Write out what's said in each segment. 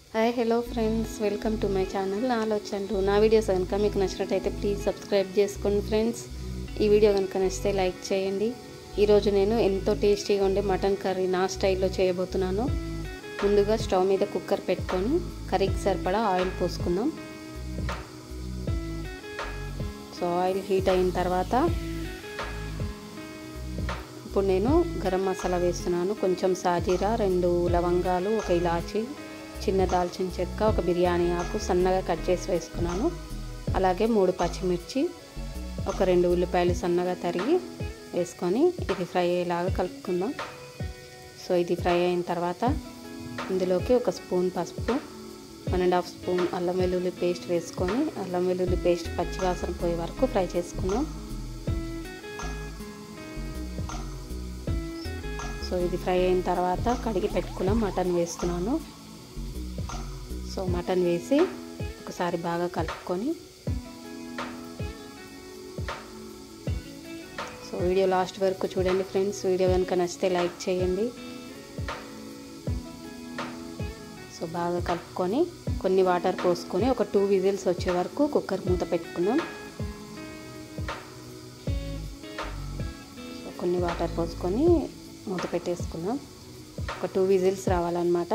hi hello friends welcome to my channel నా ఆలోచనలు నా వీడియోస్ కనుక మీకు నచ్చినట్టయితే ప్లీజ్ సబ్స్క్రైబ్ చేసుకోండి ఫ్రెండ్స్ ఈ వీడియో కనుక నచ్చితే లైక్ చేయండి ఈరోజు నేను ఎంతో టేస్టీగా ఉండే మటన్ కర్రీ నా స్టైల్లో చేయబోతున్నాను ముందుగా స్టవ్ మీద కుక్కర్ పెట్టుకొని కర్రీకి సరిపడా ఆయిల్ పోసుకుందాం సో ఆయిల్ హీట్ అయిన తర్వాత ఇప్పుడు నేను గరం మసాలా వేస్తున్నాను కొంచెం సాజీరా రెండు లవంగాలు ఒక ఇలాచి చిన్న దాల్చిన చెక్క ఒక బిర్యానీ ఆకు సన్నగా కట్ చేసి వేసుకున్నాను అలాగే మూడు పచ్చిమిర్చి ఒక రెండు ఉల్లిపాయలు సన్నగా తరిగి వేసుకొని ఇది ఫ్రై అయ్యేలాగా కలుపుకుందాం సో ఇది ఫ్రై అయిన తర్వాత ఇందులోకి ఒక స్పూన్ పసుపు వన్ అండ్ హాఫ్ స్పూన్ అల్లం వెల్లుల్లి పేస్ట్ వేసుకొని అల్లం వెల్లుల్లి పేస్ట్ పచ్చివాసన పోయే వరకు ఫ్రై చేసుకుందాం సో ఇది ఫ్రై అయిన తర్వాత కడిగి పెట్టుకున్న మటన్ వేస్తున్నాను సో మటన్ వేసి ఒకసారి బాగా కలుపుకొని సో వీడియో లాస్ట్ వరకు చూడండి ఫ్రెండ్స్ వీడియో కనుక నచ్చితే లైక్ చేయండి సో బాగా కలుపుకొని కొన్ని వాటర్ పోసుకొని ఒక టూ విజిల్స్ వచ్చే వరకు కుక్కర్ మూత పెట్టుకుందాం సో కొన్ని వాటర్ పోసుకొని మూత పెట్టేసుకుందాం ఒక టూ విజిల్స్ రావాలన్నమాట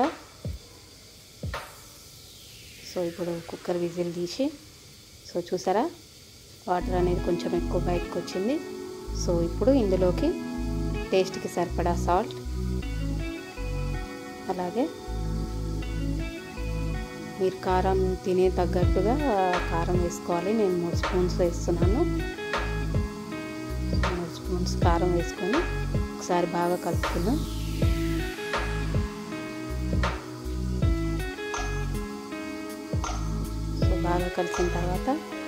సో ఇప్పుడు కుక్కర్ విజిల్ తీసి సో చూసారా వాటర్ అనేది కొంచెం ఎక్కువ బయటకు వచ్చింది సో ఇప్పుడు ఇందులోకి టేస్ట్కి సరిపడా సాల్ట్ అలాగే మీరు కారం తినే తగ్గట్టుగా కారం వేసుకోవాలి నేను మూడు స్పూన్స్ వేస్తున్నాను మూడు స్పూన్స్ కారం వేసుకొని ఒకసారి బాగా కలుపుకుందాం సో బాగా కలిసిన తర్వాత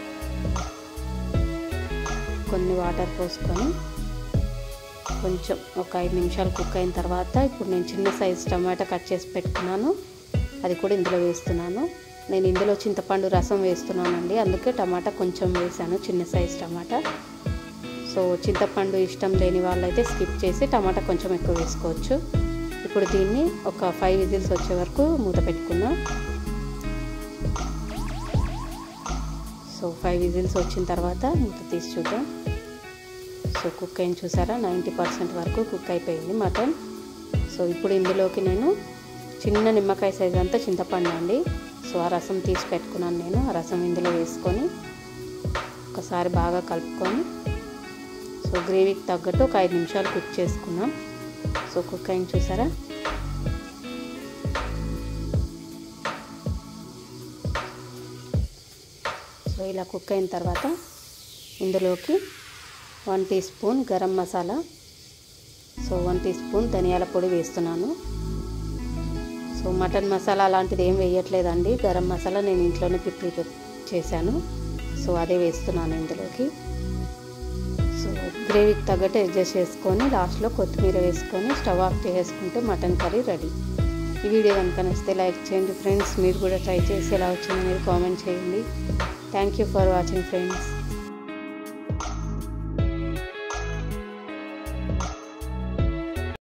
కొన్ని వాటర్ పోసుకొని కొంచెం ఒక ఐదు నిమిషాలు కుక్ అయిన తర్వాత ఇప్పుడు నేను చిన్న సైజ్ టమాటా కట్ చేసి పెట్టుకున్నాను అది కూడా ఇందులో వేస్తున్నాను నేను ఇందులో చింతపండు రసం వేస్తున్నానండి అందుకే టమాటా కొంచెం వేసాను చిన్న సైజ్ టమాటా సో చింతపండు ఇష్టం లేని వాళ్ళైతే స్కిప్ చేసి టమాటా కొంచెం ఎక్కువ వేసుకోవచ్చు ఇప్పుడు దీన్ని ఒక ఫైవ్ విజిల్స్ వచ్చే వరకు మూత పెట్టుకుందాం సో ఫైవ్ విజిల్స్ వచ్చిన తర్వాత మూత తీసి చూద్దాం సో కుక్ అయిన చూసారా నైంటీ పర్సెంట్ వరకు కుక్ అయిపోయింది మటన్ సో ఇప్పుడు ఇందులోకి నేను చిన్న నిమ్మకాయ సైజ్ అంతా చింతపండు అండి సో ఆ రసం తీసి పెట్టుకున్నాను నేను ఆ రసం ఇందులో వేసుకొని ఒకసారి బాగా కలుపుకొని సో గ్రేవీకి తగ్గట్టు ఒక ఐదు నిమిషాలు కుక్ చేసుకున్నాం సో కుక్ అయిన చూసారా సో ఇలా కుక్ అయిన తర్వాత ఇందులోకి one teaspoon garam masala so one teaspoon ధనియాల పొడి వేస్తున్నాను సో మటన్ మసాలా అలాంటిది ఏం వేయట్లేదండి గరం మసాలా నేను ఇంట్లోనే ప్రిపేర్ చేశాను సో అదే వేస్తున్నాను ఇందులోకి సో గ్రేవీకి తగ్గట్టు అడ్జస్ట్ చేసుకొని లాస్ట్లో కొత్తిమీర వేసుకొని స్టవ్ ఆఫ్ చేసుకుంటే మటన్ కర్రీ రెడీ ఈ వీడియో కనుక నచ్చితే లైక్ చేయండి ఫ్రెండ్స్ మీరు కూడా ట్రై చేసి ఎలా వచ్చిందో మీరు కామెంట్ చేయండి thank you for watching friends